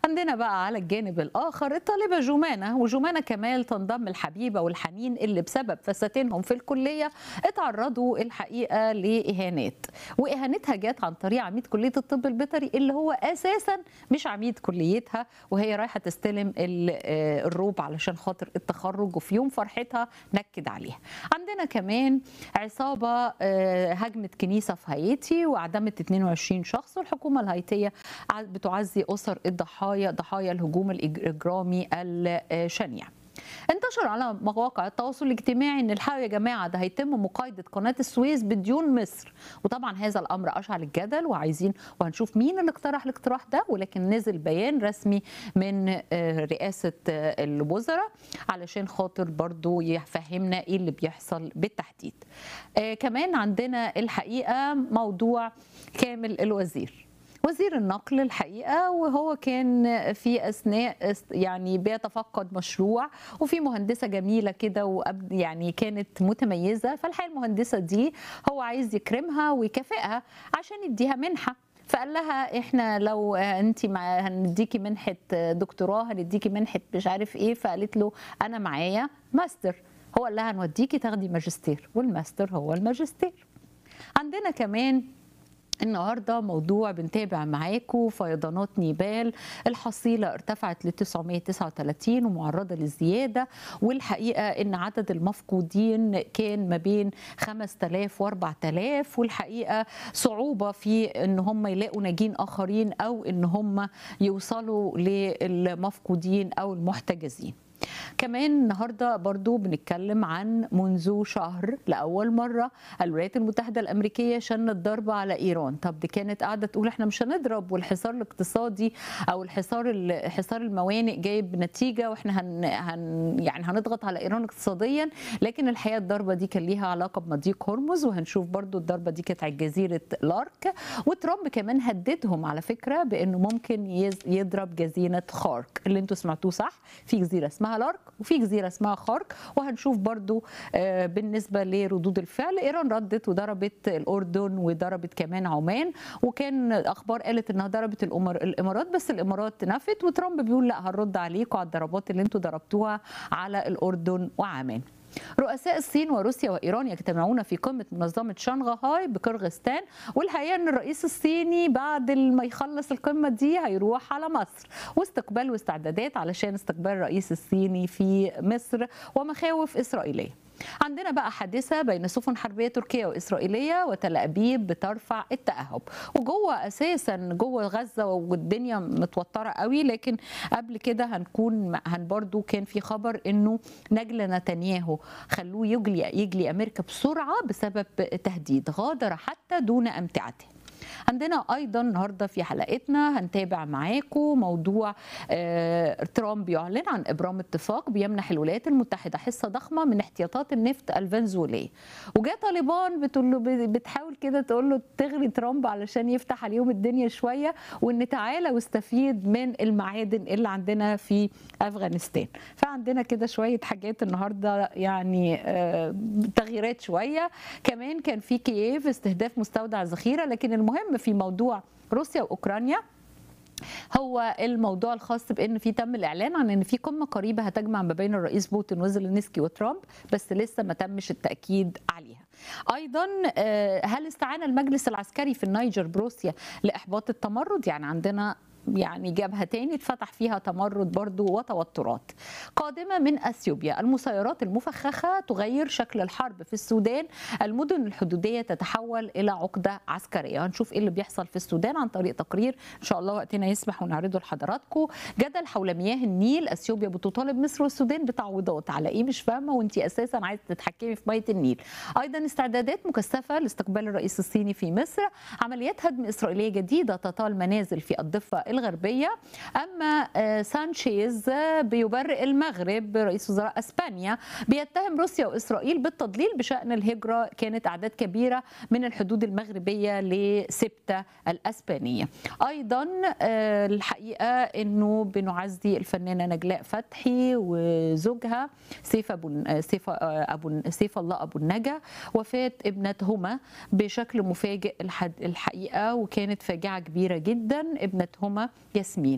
عندنا بقى على الجانب الآخر الطالبة جمانة وجمانة كمال تنضم الحبيبة والحنين اللي بسبب فساتينهم في الكلية اتعرضوا الحقيقة لإهانات وإهانتها جت عن طريق عميد كلية الطب البيطري اللي هو أساسا مش عميد كليتها وهي رايحة تستلم ال- آه، الروب علشان خاطر التخرج وفي يوم فرحتها نكد عليها عندنا كمان عصابة آه، هجمت كنيسة في هايتي وأعدمت 22 شخص والحكومة الهايتية ع- بتعزي أسر الضحايا ضحايا الهجوم الإجرامي الشنيع انتشر على مواقع التواصل الاجتماعي ان الحقيقه يا جماعه ده هيتم مقايضه قناه السويس بديون مصر وطبعا هذا الامر اشعل الجدل وعايزين وهنشوف مين اللي اقترح الاقتراح ده ولكن نزل بيان رسمي من آه، رئاسه آه، الوزراء علشان خاطر برضو يفهمنا ايه اللي بيحصل بالتحديد آه، كمان عندنا الحقيقه موضوع كامل الوزير وزير النقل الحقيقه وهو كان في اثناء است- يعني بيتفقد مشروع وفي مهندسه جميله كده وأب- يعني كانت متميزه فالحقيقه المهندسه دي هو عايز يكرمها ويكافئها عشان يديها منحه فقال لها احنا لو انت مع هنديكي منحه دكتوراه هنديكي منحه مش عارف ايه فقالت له انا معايا ماستر هو قال لها هنوديكي تاخدي ماجستير والماستر هو الماجستير عندنا كمان النهارده موضوع بنتابع معاكم فيضانات نيبال الحصيله ارتفعت ل 939 ومعرضه للزياده والحقيقه ان عدد المفقودين كان ما بين 5000 و4000 والحقيقه صعوبه في ان هم يلاقوا ناجين اخرين او ان هم يوصلوا للمفقودين او المحتجزين كمان النهارده برضو بنتكلم عن منذ شهر لاول مره الولايات المتحده الامريكيه شنت ضربه على ايران طب دي كانت قاعده تقول احنا مش هنضرب والحصار الاقتصادي او الحصار ال- حصار الموانئ جايب نتيجه واحنا هن, هن يعني هنضغط على ايران اقتصاديا لكن الحقيقه الضربه دي كان ليها علاقه بمضيق هرمز وهنشوف برضو الضربه دي كانت على جزيره لارك وترامب كمان هددهم على فكره بانه ممكن يز- يضرب جزيره خارك اللي انتوا سمعتوه صح في جزيره اسمها لارك وفي جزيره اسمها خارك وهنشوف برضو آه، بالنسبه لردود الفعل ايران ردت وضربت الاردن وضربت كمان عمان وكان اخبار قالت انها ضربت الأمر الامارات بس الامارات نفت وترامب بيقول لا هنرد عليكم على الضربات اللي انتوا ضربتوها على الاردن وعمان رؤساء الصين وروسيا وايران يجتمعون في قمه منظمه شنغهاي بقرغستان والحقيقه ان الرئيس الصيني بعد ما يخلص القمه دي هيروح على مصر واستقبال واستعدادات علشان استقبال الرئيس الصيني في مصر ومخاوف اسرائيليه عندنا بقى حادثه بين سفن حربيه تركيه واسرائيليه وتل ابيب بترفع التاهب وجوه اساسا جوه غزه والدنيا متوتره قوي لكن قبل كده هنكون هن برضو كان في خبر انه نجل نتنياهو خلوه يجلي يجلي امريكا بسرعه بسبب تهديد غادر حتى دون امتعته عندنا ايضا النهارده في حلقتنا هنتابع معاكم موضوع آه، ترامب يعلن عن ابرام اتفاق بيمنح الولايات المتحده حصه ضخمه من احتياطات النفط الفنزويليه وجاء طالبان بتقول له بتحاول كده تقول له تغري ترامب علشان يفتح عليهم الدنيا شويه وان تعالى واستفيد من المعادن اللي عندنا في افغانستان فعندنا كده شويه حاجات النهارده يعني آه، تغييرات شويه كمان كان في كييف استهداف مستودع ذخيره لكن المهم في موضوع روسيا واوكرانيا هو الموضوع الخاص بان في تم الاعلان عن ان في قمه قريبه هتجمع ما بين الرئيس بوتين وزيلينسكي وترامب بس لسه ما تمش التاكيد عليها. ايضا آه، هل استعان المجلس العسكري في النيجر بروسيا لاحباط التمرد؟ يعني عندنا يعني جبهه تاني اتفتح فيها تمرد برضو وتوترات قادمه من اثيوبيا المسيرات المفخخه تغير شكل الحرب في السودان المدن الحدوديه تتحول الى عقده عسكريه هنشوف ايه اللي بيحصل في السودان عن طريق تقرير ان شاء الله وقتنا يسمح ونعرضه لحضراتكم جدل حول مياه النيل اثيوبيا بتطالب مصر والسودان بتعويضات على ايه مش فاهمه وانت اساسا عايزه تتحكمي في ميه النيل ايضا استعدادات مكثفه لاستقبال الرئيس الصيني في مصر عمليات هدم اسرائيليه جديده تطال منازل في الضفه الغربيه اما آه، سانشيز آه، بيبرئ المغرب رئيس وزراء اسبانيا بيتهم روسيا واسرائيل بالتضليل بشان الهجره كانت اعداد كبيره من الحدود المغربيه لسبته الاسبانيه ايضا آه، الحقيقه انه بنعزي الفنانه نجلاء فتحي وزوجها سيف ابو آه، سيف آه، ابو سيف الله ابو النجا وفاه ابنتهما بشكل مفاجئ الحد- الحقيقه وكانت فاجعه كبيره جدا ابنتهما ياسمين